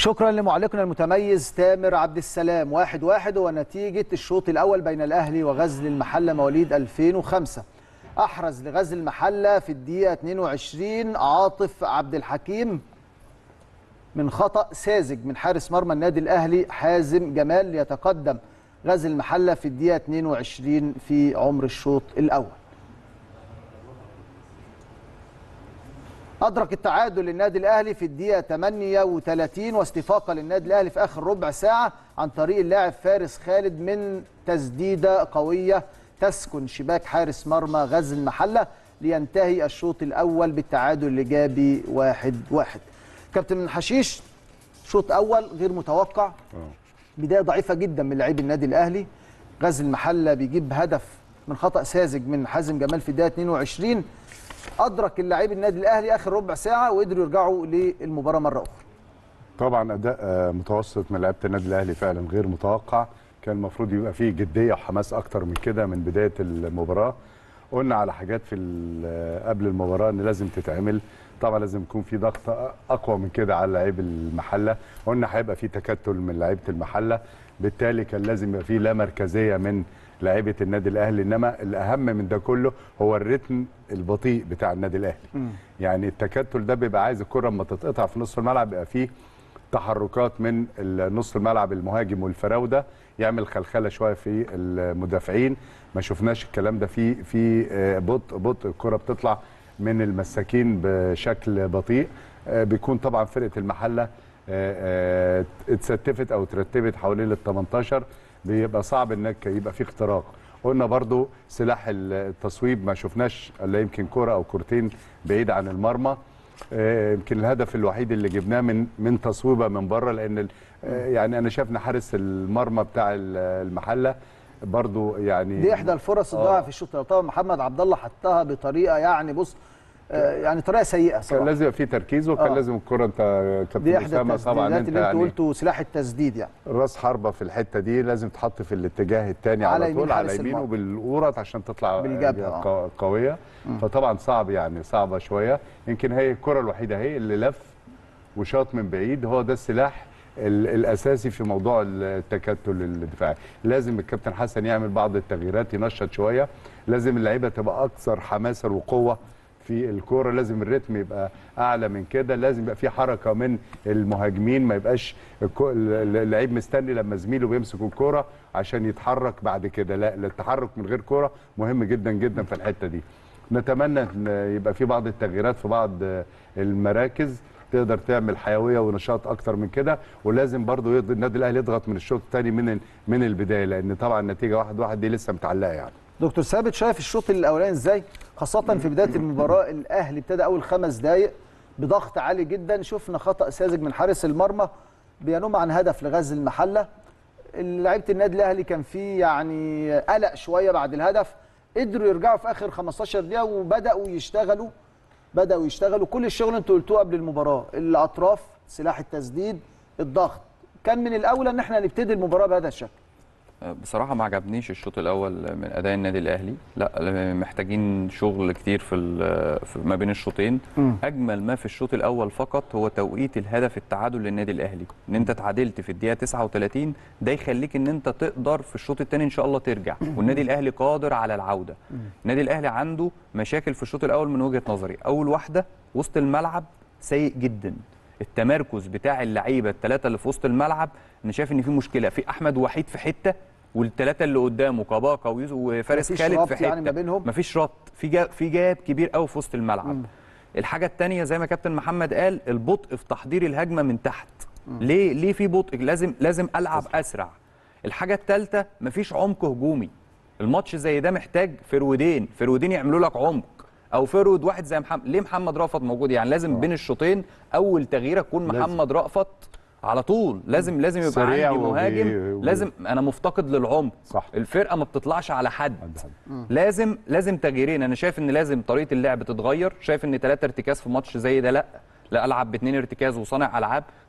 شكرا لمعلقنا المتميز تامر عبد السلام واحد واحد ونتيجة الشوط الأول بين الأهلي وغزل المحلة مواليد 2005 أحرز لغزل المحلة في الدقيقة 22 عاطف عبد الحكيم من خطأ ساذج من حارس مرمى النادي الأهلي حازم جمال ليتقدم غزل المحلة في الدقيقة 22 في عمر الشوط الأول أدرك التعادل للنادي الأهلي في الدقيقة 38 واستفاقة للنادي الأهلي في آخر ربع ساعة عن طريق اللاعب فارس خالد من تسديدة قوية تسكن شباك حارس مرمى غزل المحلة لينتهي الشوط الأول بالتعادل الإيجابي واحد واحد كابتن حشيش شوط أول غير متوقع بداية ضعيفة جدا من لاعبي النادي الأهلي غزل المحلة بيجيب هدف من خطأ ساذج من حازم جمال في الدقيقة 22 ادرك اللاعبي النادي الاهلي اخر ربع ساعه وقدروا يرجعوا للمباراه مره اخرى طبعا اداء آه، متوسط من لعيبه النادي الاهلي فعلا غير متوقع كان المفروض يبقى فيه جديه وحماس اكتر من كده من بدايه المباراه قلنا على حاجات في ال- قبل المباراه ان لازم تتعمل طبعا لازم يكون في ضغط اقوى من كده على لعيب المحله قلنا هيبقى في تكتل من لعيبه المحله بالتالي كان لازم يبقى في لا مركزيه من لعيبه النادي الاهلي انما الاهم من ده كله هو الريتم البطيء بتاع النادي الاهلي يعني التكتل ده بيبقى عايز الكره اما تتقطع في نص الملعب يبقى فيه تحركات من نص الملعب المهاجم والفراوده يعمل خلخله شويه في المدافعين ما شفناش الكلام ده في في آه، بطء بطء الكره بتطلع من المساكين بشكل بطيء آه، بيكون طبعا فرقه المحله آه، آه، اتستفت او ترتبت حوالين ال 18 بيبقى صعب انك يبقى في اختراق قلنا برضو سلاح التصويب ما شفناش الا يمكن كره او كورتين بعيد عن المرمى آه، يمكن الهدف الوحيد اللي جبناه من من تصويبه من بره لان ال- آه، يعني انا شافنا حارس المرمى بتاع ال- المحله برضو يعني دي احدى الفرص آه. الضائعه في الشوط الأول. طبعا محمد عبد الله حطها بطريقه يعني بص آه، يعني طريقه سيئه كان صراحه لازم يبقى في تركيز وكان آه. لازم الكره انت كابتن دي احدى اسامه طبعا التسديدات انت اللي انت يعني قلته سلاح التسديد يعني راس حربه في الحته دي لازم تحط في الاتجاه الثاني على على, يمين طول على حارس يمينه المرمى. بالقورط عشان تطلع بالجبهة، آه، قو- قويه فطبعا صعب يعني صعبه شويه يمكن هي الكره الوحيده هي اللي لف وشاط من بعيد هو ده السلاح ال- الاساسي في موضوع التكتل الدفاعي لازم الكابتن حسن يعمل بعض التغييرات ينشط شويه لازم اللعيبه تبقى اكثر حماسه وقوه في الكوره لازم الريتم يبقى اعلى من كده لازم يبقى في حركه من المهاجمين ما يبقاش الكو- اللعيب مستني لما زميله بيمسك الكوره عشان يتحرك بعد كده لا التحرك من غير كوره مهم جدا جدا في الحته دي نتمنى ان يبقى في بعض التغييرات في بعض المراكز تقدر تعمل حيويه ونشاط اكتر من كده ولازم برضو يقدر النادي الاهلي يضغط من الشوط الثاني من ال- من البدايه لان طبعا النتيجه واحد واحد دي لسه متعلقه يعني دكتور ثابت شايف الشوط الاولاني ازاي خاصه في بدايه المباراه الاهلي ابتدى اول خمس دقائق بضغط عالي جدا شفنا خطا ساذج من حارس المرمى بينم عن هدف لغزل المحله لعيبه النادي الاهلي كان فيه يعني قلق شويه بعد الهدف قدروا يرجعوا في اخر 15 دقيقه وبداوا يشتغلوا بداوا يشتغلوا كل الشغل اللي انتوا قلتوه قبل المباراه الاطراف سلاح التسديد الضغط كان من الاولى ان احنا نبتدي المباراه بهذا الشكل بصراحة ما عجبنيش الشوط الأول من أداء النادي الأهلي، لا محتاجين شغل كتير في, ال- في ما بين الشوطين، أجمل ما في الشوط الأول فقط هو توقيت الهدف التعادل للنادي الأهلي، إن أنت تعادلت في الدقيقة 39 ده يخليك إن أنت تقدر في الشوط الثاني إن شاء الله ترجع، والنادي الأهلي قادر على العودة. النادي الأهلي عنده مشاكل في الشوط الأول من وجهة نظري، أول واحدة وسط الملعب سيء جدا. التمركز بتاع اللعيبه الثلاثه اللي في وسط الملعب انا شايف ان في مشكله في احمد وحيد في حته والثلاثه اللي قدامه كباكا ويوسف وفارس مفيش خالد ربط في حته يعني ما بينهم؟ مفيش ربط في جاب في جاب كبير قوي في وسط الملعب الحاجه الثانيه زي ما كابتن محمد قال البطء في تحضير الهجمه من تحت ليه ليه في بطء لازم لازم العب اسرع الحاجه الثالثه مفيش عمق هجومي الماتش زي ده محتاج فرودين فرودين يعملوا لك عمق او فرود واحد زي محمد ليه محمد رأفت موجود يعني لازم بين الشوطين اول تغييره تكون لازم. محمد رأفت على طول لازم لازم يبقى سريع عندي وبي- مهاجم وبي- لازم انا مفتقد للعمق صح. الفرقه ما بتطلعش على حد عند حد. لازم لازم تغييرين انا شايف ان لازم طريقه اللعب تتغير شايف ان ثلاثه ارتكاز في ماتش زي ده لا لا العب باثنين ارتكاز وصانع العاب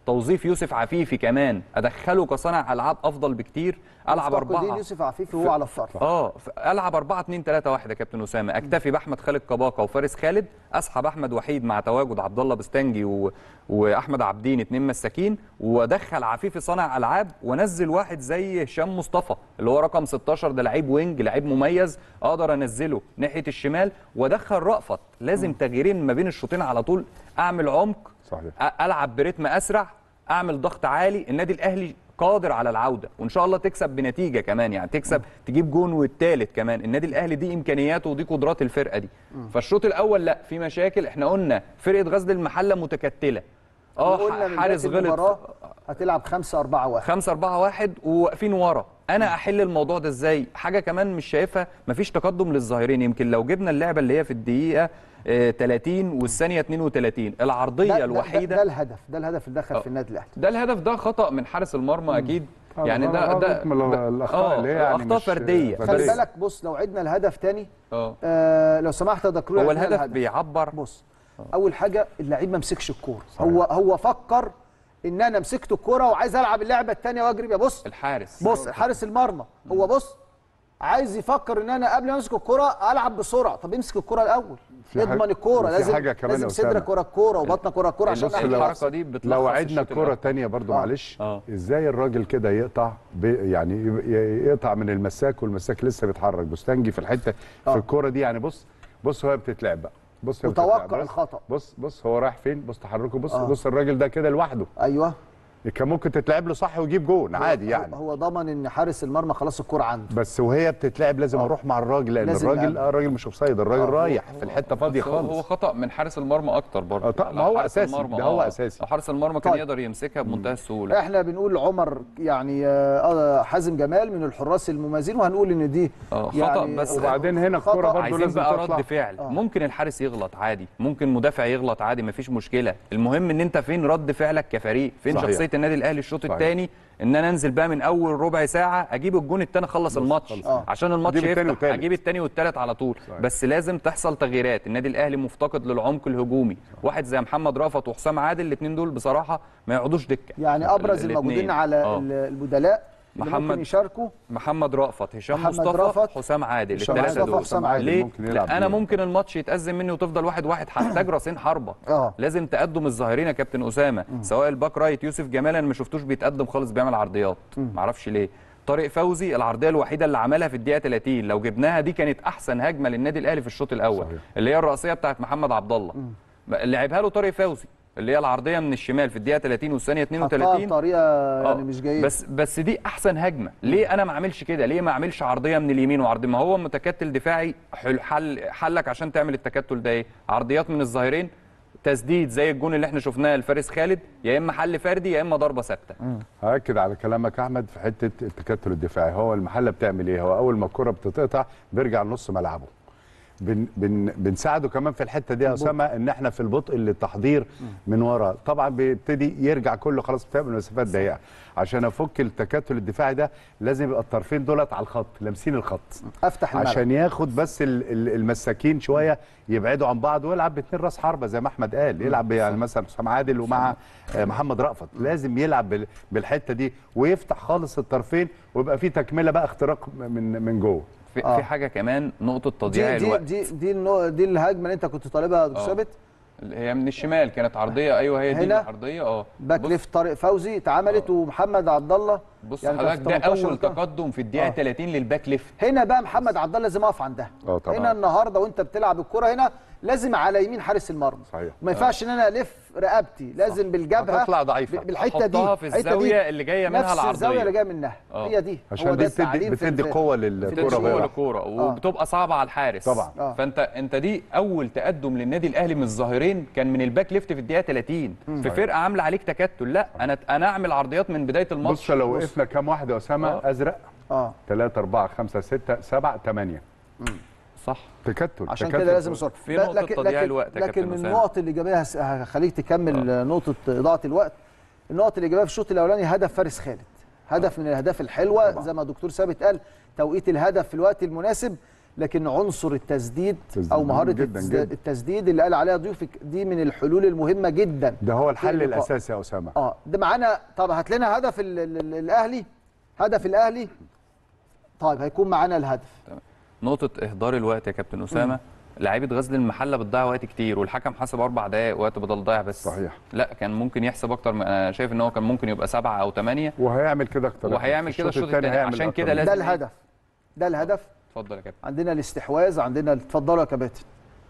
توظيف يوسف عفيفي كمان ادخله كصانع العاب افضل بكتير العب مفتقدين اربعه يوسف عفيفي وهو على الطرف اه ف- العب 4 2 3 1 يا كابتن اسامه اكتفي باحمد خالد كباكا وفارس خالد اسحب احمد وحيد مع تواجد عبد الله بستنجي و... واحمد عبدين اتنين مساكين وادخل عفيفي صانع العاب وانزل واحد زي هشام مصطفى اللي هو رقم 16 ده لعيب وينج لعيب مميز اقدر انزله ناحيه الشمال وادخل رأفت لازم تغييرين ما بين الشوطين على طول اعمل عمق صحيح. أ- العب برتم اسرع اعمل ضغط عالي النادي الاهلي قادر على العوده وان شاء الله تكسب بنتيجه كمان يعني تكسب تجيب جون والتالت كمان النادي الاهلي دي امكانياته ودي قدرات الفرقه دي فالشوط الاول لا في مشاكل احنا قلنا فرقه غزل المحله متكتله قلنا اه من حارس بداية المباراة غلط هتلعب 5 4 1 5 4 1 وواقفين ورا انا احل الموضوع ده ازاي حاجه كمان مش شايفها مفيش تقدم للظاهرين يمكن لو جبنا اللعبه اللي هي في الدقيقه آه، 30 والثانيه 32 العرضيه ده, ده, الوحيده ده الهدف ده الهدف اللي دخل في النادي الاهلي ده الهدف ده خطا من حارس المرمى اكيد يعني ده ده من ال- الاخطاء اللي هي يعني اخطاء مش فرديه خلي فردية. بالك بص لو عدنا الهدف تاني اه آه لو سمحت يا دكرور هو عدنا الهدف بيعبر بص اول حاجه اللعيب ما مسكش الكوره هو هو فكر ان انا مسكت الكوره وعايز العب اللعبه الثانيه واجري بيها بص الحارس بص حارس المرمى هو بص عايز يفكر ان انا قبل ما امسك الكوره العب بسرعه طب امسك الكوره الاول في حاجة- اضمن الكوره وفي لازم حاجة كمان يا لازم أسامة. صدرك ورا الكوره وبطنك ورا الكوره عشان بص أعمل الحركه الحركه دي بتلخص لو عدنا الشوط كرة الأول. تانية برضو آه. معلش آه. ازاي الراجل كده يقطع ب- يعني ي- ي- يقطع من المساك والمساك لسه بيتحرك بوستنجي في الحته آه. في الكرة دي يعني بص بص هو بتتلعب بقى بص هي وتوقع بتتلعب. بص- الخطأ. بص بص هو رايح فين بص تحركه بص آه. بص الراجل ده كده لوحده ايوه كان ممكن تتلعب له صح ويجيب جون عادي هو- يعني هو ضمن ان حارس المرمى خلاص الكوره عنده بس وهي بتتلعب لازم اروح مع الراجل لان لازم الراجل يقابل. آه، الراجل مش اوفسايد الراجل آه، رايح في الحته فاضيه بس هو- هو خالص خطا من حارس المرمى اكتر برضه آه، طب- ما لو هو حارس أساسي، المرمى- ده هو آه، أساسي. لو حارس المرمى كان طيب. يقدر يمسكها بمنتهى السهوله احنا بنقول عمر يعني آه، حازم جمال من الحراس المميزين وهنقول ان دي آه، خطأ يعني بس- وبعدين هنا خطأ. الكوره برضو عايزين لازم بقى تطلع رد فعل آه. ممكن الحارس يغلط عادي ممكن مدافع يغلط عادي مفيش مشكله المهم ان انت فين رد فعلك كفريق فين صحيح. شخصيه النادي الاهلي الشوط صحيح. الثاني ان انا انزل بقى من اول ربع ساعه اجيب الجون الثاني اخلص الماتش آه. عشان الماتش أجيب التاني يفتح والتالت. اجيب الثاني والثالث على طول صحيح. بس لازم تحصل تغييرات النادي الاهلي مفتقد للعمق الهجومي واحد زي محمد رافت وحسام عادل الاثنين دول بصراحه ما يقعدوش دكه يعني ابرز ال- الموجودين الاتنين. على آه. ال- البدلاء اللي محمد- ممكن يشاركوا محمد رأفت هشام محمد مصطفى رأفت، حسام عادل هشام الثلاثه مصطفى، دول حسام عادل ليه؟ ممكن يلعب لا انا بيه. ممكن الماتش يتأزم مني وتفضل واحد واحد هحتاج راسين حربه اه لازم تقدم الظاهرين يا كابتن اسامه سواء الباك رايت يوسف جمال انا ما شفتوش بيتقدم خالص بيعمل عرضيات معرفش ليه طارق فوزي العرضيه الوحيده اللي عملها في الدقيقه 30 لو جبناها دي كانت احسن هجمه للنادي الاهلي في الشوط الاول صحيح. اللي هي الرأسيه بتاعت محمد عبد الله لعبها له طارق فوزي اللي هي العرضيه من الشمال في الدقيقه 30 والثانيه حطها 32 بطريقه آه، يعني مش جيده بس بس دي احسن هجمه ليه انا ما اعملش كده ليه ما اعملش عرضيه من اليمين وعرضيه ما هو متكتل دفاعي حل حل حلك عشان تعمل التكتل ده ايه عرضيات من الظهيرين تسديد زي الجون اللي احنا شفناه لفارس خالد يا اما حل فردي يا اما ضربه ثابته هاكد على كلامك احمد في حته التكتل الدفاعي هو المحله بتعمل ايه هو اول ما الكره بتتقطع بيرجع لنص ملعبه بن بن بنساعده كمان في الحته دي يا اسامه ان احنا في البطء للتحضير من ورا طبعا بيبتدي يرجع كله خلاص بتعمل مسافات ضيقه عشان افك التكتل الدفاعي ده لازم يبقى الطرفين دولت على الخط لامسين الخط افتح الملعب عشان ياخد بس ال- ال- المساكين شويه يبعدوا عن بعض ويلعب باثنين راس حربه زي ما احمد قال يلعب يعني مثلا حسام عادل ومع آه، محمد رأفت لازم يلعب بال- بالحته دي ويفتح خالص الطرفين ويبقى في تكمله بقى اختراق من من جوه في, آه. في حاجه كمان نقطه تضييع دي دي الوقت دي دي, النوع- دي الهجمه اللي انت كنت طالبها يا دكتور آه. ثابت هي من الشمال كانت عرضيه ايوه هي دي هنا؟ العرضيه اه باك بص- ليفت طارق فوزي اتعملت ومحمد عبد الله بص يعني حضرتك كان ده في 18 اول كده. تقدم في الدقيقه آه. 30 للباك ليفت هنا بقى محمد عبد الله لازم اقف عندها اه طبعا. هنا النهارده وانت بتلعب الكره هنا لازم على يمين حارس المرمى صحيح. ما ينفعش ان انا الف رقبتي لازم بالجبهه هتطلع ضعيفة. ب- بالحته دي حطها في الحتة دي الزاويه اللي جايه منها نفس العرضيه الزاويه اللي جايه منها آه. هي دي عشان هو دي ده بتدي التعليم في بتدي ال- قوه في للكره بتدي الكورة جوه وهي الكوره وبتبقى صعبه على الحارس طبعا. آه. فانت انت دي اول تقدم للنادي الاهلي من الظاهرين كان من الباك ليفت في الدقيقه 30 في فرقه عامله عليك تكتل لا انا انا اعمل عرضيات من بدايه الماتش بص لو وقفنا كام واحد يا اسامه آه. ازرق اه 3 4 5 6 7 8 صح تكتل عشان تكتل كده لازم يصر في نقطة تضييع الوقت يا لكن كابتن من أسامة. النقط الايجابيه هس- هخليك تكمل آه. نقطه اضاعه الوقت النقط الايجابيه في الشوط الاولاني هدف فارس خالد هدف من الاهداف الحلوه طبعا. زي ما الدكتور ثابت قال توقيت الهدف في الوقت المناسب لكن عنصر التسديد تسديد او مهاره جداً التسد- جداً. التسديد اللي قال عليها ضيوفك دي من الحلول المهمه جدا ده هو في الحل اللقاء. الاساسي يا اسامه اه ده معانا طب هات لنا هدف ال ال ال الاهلي هدف الاهلي طيب هيكون معانا الهدف نقطة إهدار الوقت يا كابتن أسامة لعيبة غزل المحلة بتضيع وقت كتير والحكم حسب أربع دقايق وقت بدل ضايع بس صحيح. لا كان ممكن يحسب أكتر من أنا شايف إن هو كان ممكن يبقى سبعة أو ثمانية وهيعمل كده اكتر وهيعمل كده الشوط التاني هيعمل عشان أكتر كده من لازم ده إيه؟ الهدف ده الهدف اتفضل يا كابتن عندنا الاستحواذ عندنا اتفضلوا يا كابتن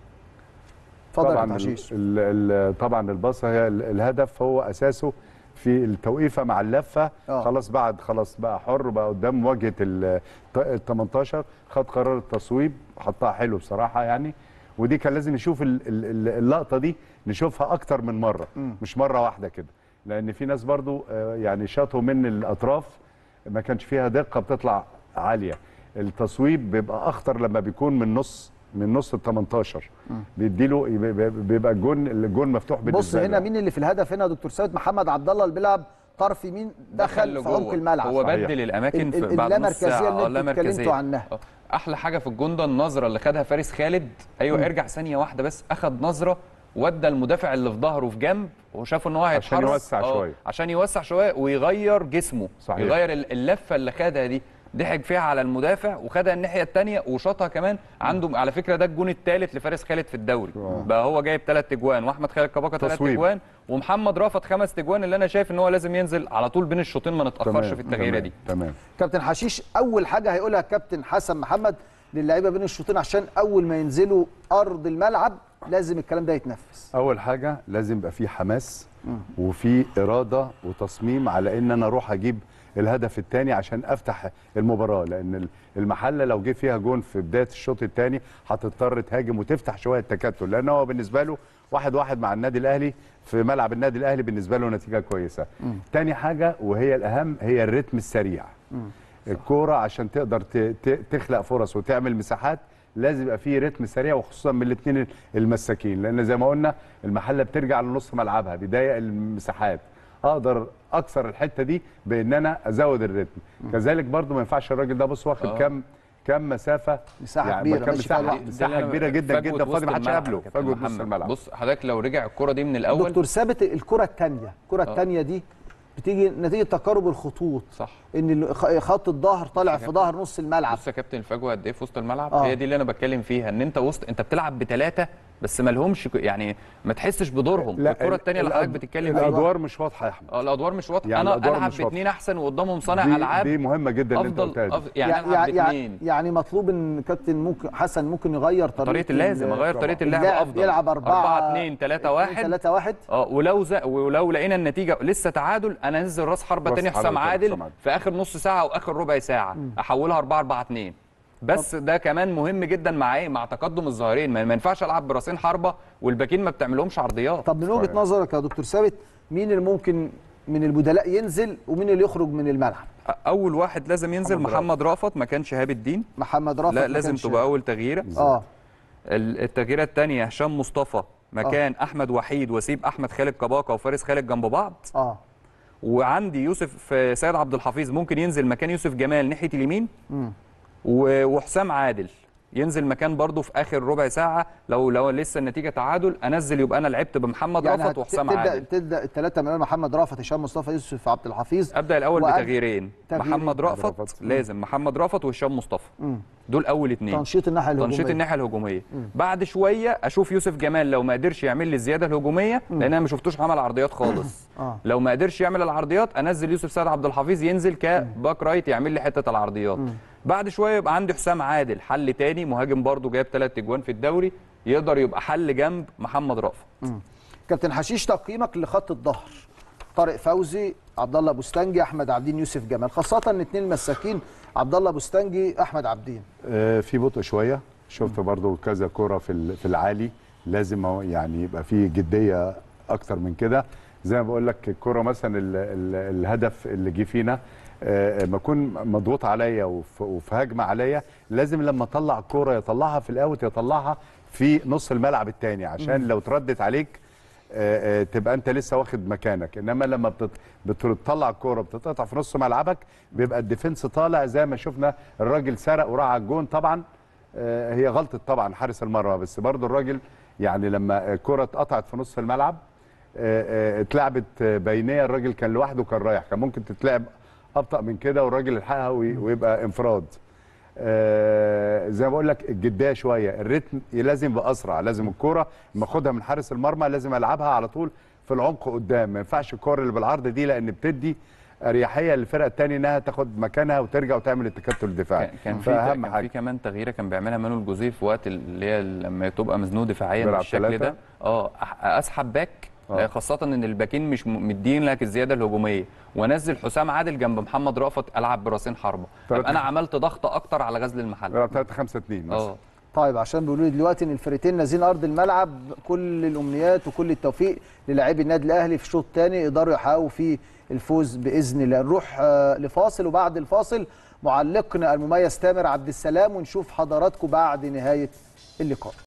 اتفضل يا طبعا كابتن ال- حشيش ال- ال- طبعا الباصه هي ال- الهدف هو اساسه في التوقيفه مع اللفه آه. خلاص بعد خلاص بقى حر بقى قدام مواجهه ال ال 18 خد قرار التصويب حطها حلو بصراحه يعني ودي كان لازم نشوف ال- ال- ال- اللقطه دي نشوفها اكتر من مره مش مره واحده كده لان في ناس برضو آه، يعني شاطوا من الاطراف ما كانش فيها دقه بتطلع عاليه التصويب بيبقى اخطر لما بيكون من نص من نص ال 18 بيديله بيبقى- بيبقى الجون الجون مفتوح بص بالنسبه هنا له. مين اللي في الهدف هنا يا دكتور ثابت محمد عبد الله اللي بيلعب طرف يمين دخل في لجوه. عمق الملعب هو صحيح. بدل الاماكن ال- في ال- بعد نص اللامركزية ساعه اللي اه انتوا اللامركزية. اتكلمتوا عنها. آه. احلى حاجه في الجون ده النظره اللي خدها فارس خالد ايوه ارجع ثانيه واحده بس اخد نظره ودى المدافع اللي في ظهره في جنب وشاف ان هو هيتحرك يوسع آه، شوية. عشان يوسع شويه ويغير جسمه صحيح. يغير ال- اللفه اللي خدها دي ضحك فيها على المدافع وخدها الناحيه الثانيه وشاطها كمان عنده على فكره ده الجون الثالث لفارس خالد في الدوري آه. بقى هو جايب ثلاث اجوان واحمد خالد كباكا ثلاث تصويب. اجوان ومحمد رافت خمس اجوان اللي انا شايف ان هو لازم ينزل على طول بين الشوطين ما نتاخرش تمام، في التغييره تمام، دي تمام كابتن حشيش اول حاجه هيقولها كابتن حسن محمد للعيبه بين الشوطين عشان اول ما ينزلوا ارض الملعب لازم الكلام ده يتنفذ اول حاجه لازم يبقى في حماس وفي اراده وتصميم على ان انا اروح اجيب الهدف الثاني عشان افتح المباراه لان المحله لو جه فيها جون في بدايه الشوط الثاني هتضطر تهاجم وتفتح شويه التكتل لان هو بالنسبه له واحد واحد مع النادي الاهلي في ملعب النادي الاهلي بالنسبه له نتيجه كويسه تاني حاجه وهي الاهم هي الريتم السريع الكوره عشان تقدر ت- ت- تخلق فرص وتعمل مساحات لازم يبقى فيه رتم سريع وخصوصا من الاثنين المساكين لان زي ما قلنا المحله بترجع لنص ملعبها بيضيق المساحات اقدر اكسر الحته دي بان انا ازود الريتم كذلك برضو ما ينفعش الراجل ده بص واخد آه. كام كام مسافه مساحة كبيرة كام ماشي فيها مساحه لوحده. ده اللي مساحه أنا- كبيره جدا فجوة جدا فاضي وسط ما حدش الملعب قابله يا كابتن فجوه نص محمد. الملعب بص حضرتك لو رجع الكره دي من الاول دكتور ثابت الكره الثانيه الكره الثانيه دي بتيجي نتيجه تقارب الخطوط صح ان ال- خ- خط الظهر طالع في ظهر نص الملعب بص يا كابتن الفجوه قد ايه في وسط الملعب آه. هي دي اللي انا بتكلم فيها ان انت وسط انت بتلعب بثلاثه بس ما لهمش ك- يعني ما تحسش بدورهم لا، الكره الثانيه اللي حضرتك الأد- بتتكلم فيها الادوار مش واضحه يا احمد اه الادوار مش واضحه يعني انا الأدوار العب مش واضحة. باثنين احسن وقدامهم صانع دي, العاب دي مهمه جدا اللي انت افضل, قلتها دي. أفضل يعني العب يعني, باثنين يعني مطلوب ان كابتن ممكن حسن ممكن يغير طريقه طريقه لازم ال- اغير طريقه اللعب اللاعب افضل يلعب 4 4 2 3 1 3 1 اه ولو ز... ولو لقينا النتيجه لسه تعادل انا انزل راس حربه راس تاني حربة حسام تاني عادل حسام عادل. في اخر نص ساعه او اخر ربع ساعه احولها 4 4 2 بس ده كمان مهم جدا مع ايه مع تقدم الظاهرين ما ما ينفعش العب براسين حربه والباكين ما بتعملهمش عرضيات طب من وجهه صحيح. نظرك يا دكتور ثابت مين اللي ممكن من البدلاء ينزل ومين اللي يخرج من الملعب اول واحد لازم ينزل محمد محمد رافت مكان شهاب الدين محمد رافت لا ما لازم كانش- تبقى اول تغييره اه ال- التغييره الثانيه هشام مصطفى مكان احمد وحيد واسيب احمد خالد كباكا وفارس خالد جنب بعض اه وعندي يوسف آه، سيد عبد الحفيظ ممكن ينزل مكان يوسف جمال ناحيه اليمين و- وحسام عادل ينزل مكان برضه في اخر ربع ساعه لو لو لسه النتيجه تعادل انزل يبقى انا لعبت بمحمد يعني رافت هت- وحسام تبدا عادل تبدا الثلاثه من محمد رافت هشام مصطفى يوسف عبد الحفيظ ابدا الاول وأب- بتغييرين تغييرين. محمد رافت رافت. لازم محمد رافت وهشام مصطفى مم. دول اول اتنين تنشيط الناحيه الهجوميه تنشيط الناحيه الهجوميه بعد شويه اشوف يوسف جمال لو ما قدرش يعمل لي الزياده الهجوميه لان انا ما شفتوش عمل عرضيات خالص آه. لو ما قدرش يعمل العرضيات انزل يوسف سيد عبد الحفيظ ينزل كباك رايت يعمل لي حته العرضيات بعد شويه يبقى عندي حسام عادل حل تاني مهاجم برضو جايب ثلاث اجوان في الدوري يقدر يبقى حل جنب محمد رافت كابتن حشيش تقييمك لخط الظهر طارق فوزي عبد الله بوستنجي احمد عبدين يوسف جمال خاصه ان اثنين المساكين عبد الله بوستنجي احمد عبدين آه، في بطء شويه شفت برضو كذا كرة في ال- في العالي لازم هو يعني يبقى في جديه اكتر من كده زي ما بقول لك الكرة مثلا ال ال الهدف اللي جه فينا آه، ما اكون مضغوط عليا وف- وفي هجمه عليا لازم لما اطلع الكرة يطلعها في الاوت يطلعها في نص الملعب الثاني عشان لو تردت عليك آه، آه، تبقى انت لسه واخد مكانك انما لما بتط... بتطلع الكوره بتتقطع في نص ملعبك بيبقى الديفنس طالع زي ما شفنا الراجل سرق وراح على الجون طبعا آه، هي غلطه طبعا حارس المرمى بس برضو الراجل يعني لما الكره اتقطعت في نص الملعب آه، آه، اتلعبت آه، بينيه الراجل كان لوحده كان رايح كان ممكن تتلعب ابطا من كده والراجل يلحقها وي- ويبقى انفراد آه، زي ما بقول لك الجديه شويه الريتم لازم يبقى اسرع لازم الكوره لما اخدها من حارس المرمى لازم العبها على طول في العمق قدام ما ينفعش الكوره اللي بالعرض دي لان بتدي اريحيه للفرقه الثانيه انها تاخد مكانها وترجع وتعمل التكتل الدفاعي كان- كان في فاهم كان في حاجه كمان تغييره كان بيعملها مانويل جوزيه في وقت اللي هي لما تبقى مزنوق دفاعيا بيلعب بالشكل تلاتة. ده اه أح- اسحب باك آه. آه. خاصة ان الباكين مش م- مدين لك الزيادة الهجومية وانزل حسام عادل جنب محمد رأفت العب براسين حربة تلاتة. أبقى انا عملت ضغط اكتر على غزل المحل بيلعب 3 5 2 مثلا اه طيب عشان بيقولوا لي دلوقتي ان الفرقتين نازلين ارض الملعب كل الامنيات وكل التوفيق للاعبي النادي الاهلي في الشوط الثاني يقدروا يحققوا فيه الفوز باذن الله نروح آه، لفاصل وبعد الفاصل معلقنا المميز تامر عبد السلام ونشوف حضراتكم بعد نهايه اللقاء